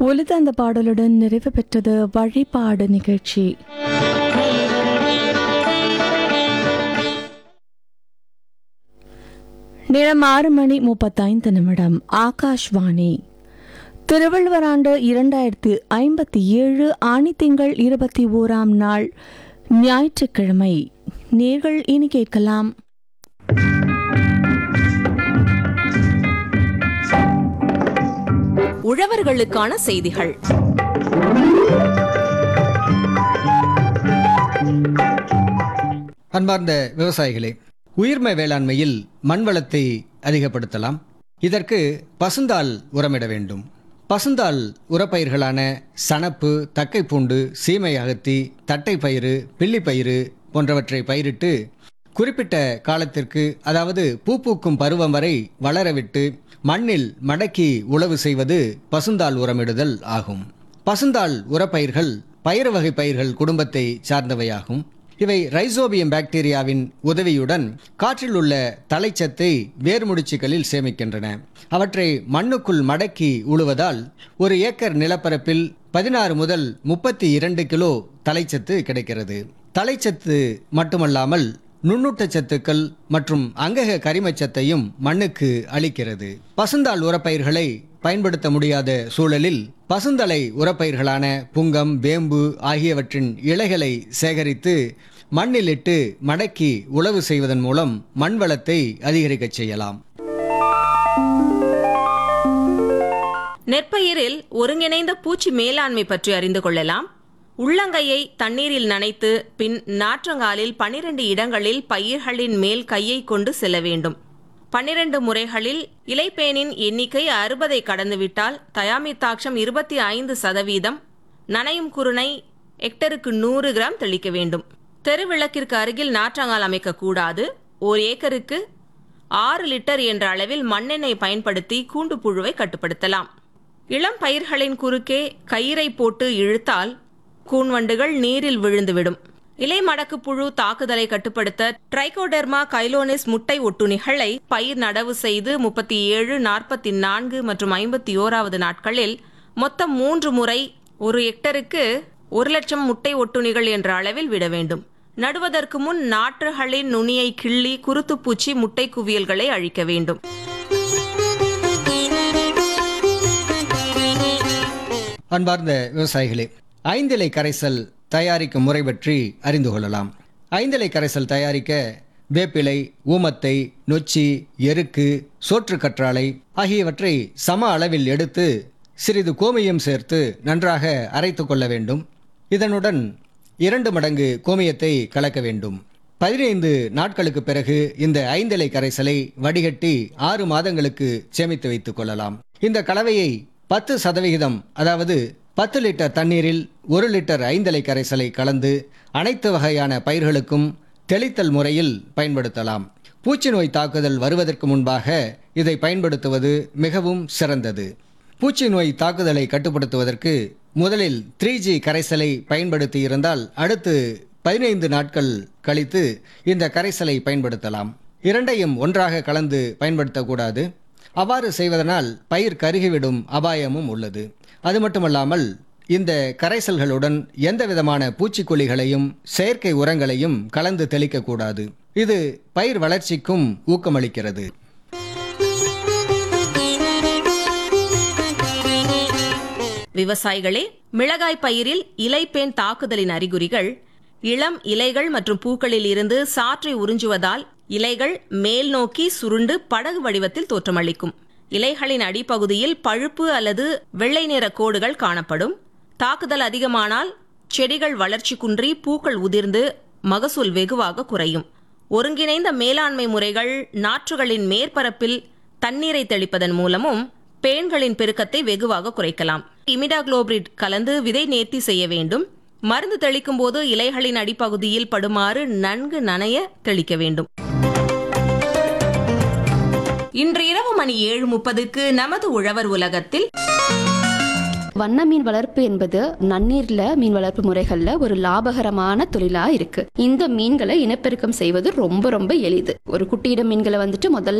ஒலித்த அந்த பாடலுடன் நிறைவு பெற்றது வழிபாடு நிகழ்ச்சி நேரம் ஆறு மணி முப்பத்தைந்து நிமிடம் ஆகாஷ்வாணி திருவள்ளுவர் ஆண்டு இரண்டாயிரத்து ஐம்பத்தி ஏழு ஆணி திங்கள் இருபத்தி ஓராம் நாள் ஞாயிற்றுக்கிழமை நேர்கள் இனி கேட்கலாம் உழவர்களுக்கான செய்திகள் அன்பார்ந்த விவசாயிகளே உயிர்ம வேளாண்மையில் மண் வளத்தை அதிகப்படுத்தலாம் இதற்கு பசுந்தாள் உரமிட வேண்டும் பசுந்தாள் உரப்பயிர்களான சணப்பு தக்கைப்பூண்டு சீமை அகத்தி தட்டைப்பயிறு பில்லிப்பயிறு போன்றவற்றை பயிரிட்டு குறிப்பிட்ட காலத்திற்கு அதாவது பூ பூக்கும் பருவம் வரை வளரவிட்டு மண்ணில் மடக்கி உழவு செய்வது பசுந்தாள் உரமிடுதல் ஆகும் பசுந்தாள் உரப்பயிர்கள் பயிறு வகை பயிர்கள் குடும்பத்தை சார்ந்தவையாகும் இவை ரைசோபியம் பாக்டீரியாவின் உதவியுடன் காற்றில் உள்ள தலைச்சத்தை வேர்முடிச்சுக்களில் சேமிக்கின்றன அவற்றை மண்ணுக்குள் மடக்கி உழுவதால் ஒரு ஏக்கர் நிலப்பரப்பில் பதினாறு முதல் முப்பத்தி இரண்டு கிலோ தலைச்சத்து கிடைக்கிறது தலைச்சத்து மட்டுமல்லாமல் நுண்ணூட்டச் சத்துக்கள் மற்றும் அங்கக கரிமச்சத்தையும் மண்ணுக்கு அளிக்கிறது பசுந்தாள் உரப்பயிர்களை பயன்படுத்த முடியாத சூழலில் பசுந்தலை உரப்பயிர்களான புங்கம் வேம்பு ஆகியவற்றின் இலைகளை சேகரித்து மண்ணில் இட்டு மடக்கி உழவு செய்வதன் மூலம் மண் வளத்தை அதிகரிக்கச் செய்யலாம் நெற்பயிரில் ஒருங்கிணைந்த பூச்சி மேலாண்மை பற்றி அறிந்து கொள்ளலாம் உள்ளங்கையை தண்ணீரில் நனைத்து பின் நாற்றங்காலில் பனிரெண்டு இடங்களில் பயிர்களின் மேல் கையை கொண்டு செல்ல வேண்டும் பன்னிரண்டு முறைகளில் இலைப்பேனின் எண்ணிக்கை அறுபதை கடந்துவிட்டால் தயாமித்தாட்சம் இருபத்தி ஐந்து சதவீதம் நனையும் குருணை ஹெக்டருக்கு நூறு கிராம் தெளிக்க வேண்டும் தெருவிளக்கிற்கு அருகில் நாற்றங்கால் அமைக்கக்கூடாது ஓர் ஏக்கருக்கு ஆறு லிட்டர் என்ற அளவில் மண்ணெண்ணெய் பயன்படுத்தி கூண்டு புழுவை கட்டுப்படுத்தலாம் இளம் பயிர்களின் குறுக்கே கயிறை போட்டு இழுத்தால் கூன்வண்டுகள் நீரில் விழுந்துவிடும் இலை மடக்கு புழு தாக்குதலை கட்டுப்படுத்த ட்ரைகோடெர்மா கைலோனிஸ் முட்டை ஒட்டுணிகளை பயிர் நடவு செய்து முப்பத்தி ஏழு நாற்பத்தி நான்கு மற்றும் ஐம்பத்தி ஓராவது நாட்களில் மொத்தம் மூன்று முறை ஒரு ஹெக்டருக்கு ஒரு லட்சம் முட்டை ஒட்டுணிகள் என்ற அளவில் விட வேண்டும் நடுவதற்கு முன் நாற்றுகளின் நுனியை கிள்ளி குருத்துப்பூச்சி முட்டை குவியல்களை அழிக்க வேண்டும் அன்பார்ந்த விவசாயிகளே ஐந்திலை கரைசல் தயாரிக்கும் முறை பற்றி அறிந்து கொள்ளலாம் ஐந்திலை கரைசல் தயாரிக்க வேப்பிலை ஊமத்தை நொச்சி எருக்கு சோற்றுக்கற்றாழை ஆகியவற்றை சம அளவில் எடுத்து சிறிது கோமியம் சேர்த்து நன்றாக அரைத்து கொள்ள வேண்டும் இதனுடன் இரண்டு மடங்கு கோமியத்தை கலக்க வேண்டும் பதினைந்து நாட்களுக்கு பிறகு இந்த ஐந்திலை கரைசலை வடிகட்டி ஆறு மாதங்களுக்கு சேமித்து வைத்துக் கொள்ளலாம் இந்த கலவையை பத்து சதவிகிதம் அதாவது பத்து லிட்டர் தண்ணீரில் ஒரு லிட்டர் ஐந்தலை கரைசலை கலந்து அனைத்து வகையான பயிர்களுக்கும் தெளித்தல் முறையில் பயன்படுத்தலாம் பூச்சி நோய் தாக்குதல் வருவதற்கு முன்பாக இதை பயன்படுத்துவது மிகவும் சிறந்தது பூச்சி நோய் தாக்குதலை கட்டுப்படுத்துவதற்கு முதலில் த்ரீ ஜி கரைசலை பயன்படுத்தி இருந்தால் அடுத்து பதினைந்து நாட்கள் கழித்து இந்த கரைசலை பயன்படுத்தலாம் இரண்டையும் ஒன்றாக கலந்து பயன்படுத்தக்கூடாது அவ்வாறு செய்வதனால் பயிர் கருகிவிடும் அபாயமும் உள்ளது அது மட்டுமல்லாமல் இந்த கரைசல்களுடன் எந்த விதமான பூச்சிக்கொல்லிகளையும் செயற்கை உரங்களையும் கலந்து தெளிக்கக்கூடாது இது பயிர் வளர்ச்சிக்கும் ஊக்கமளிக்கிறது விவசாயிகளே மிளகாய் பயிரில் இலைப்பேன் தாக்குதலின் அறிகுறிகள் இளம் இலைகள் மற்றும் பூக்களில் இருந்து சாற்றை உறிஞ்சுவதால் இலைகள் மேல் நோக்கி சுருண்டு படகு வடிவத்தில் தோற்றமளிக்கும் இலைகளின் அடிப்பகுதியில் பழுப்பு அல்லது வெள்ளை நிற கோடுகள் காணப்படும் தாக்குதல் அதிகமானால் செடிகள் வளர்ச்சி குன்றி பூக்கள் உதிர்ந்து மகசூல் வெகுவாக குறையும் ஒருங்கிணைந்த மேலாண்மை முறைகள் நாற்றுகளின் மேற்பரப்பில் தண்ணீரை தெளிப்பதன் மூலமும் பேன்களின் பெருக்கத்தை வெகுவாக குறைக்கலாம் இமிடாகுளோபிரிட் கலந்து விதை நேர்த்தி செய்ய வேண்டும் மருந்து தெளிக்கும் போது இலைகளின் அடிப்பகுதியில் படுமாறு நன்கு நனைய தெளிக்க வேண்டும் இன்று இரவு மணி ஏழு முப்பதுக்கு நமது உழவர் உலகத்தில் வண்ண மீன் வளர்ப்பு என்பது நன்னீர்ல மீன் வளர்ப்பு முறைகள்ல ஒரு லாபகரமான தொழிலா இருக்கு இந்த மீன்களை இனப்பெருக்கம் செய்வது ரொம்ப ரொம்ப எளிது ஒரு குட்டியிடம் மீன்களை வந்துட்டு முதல்ல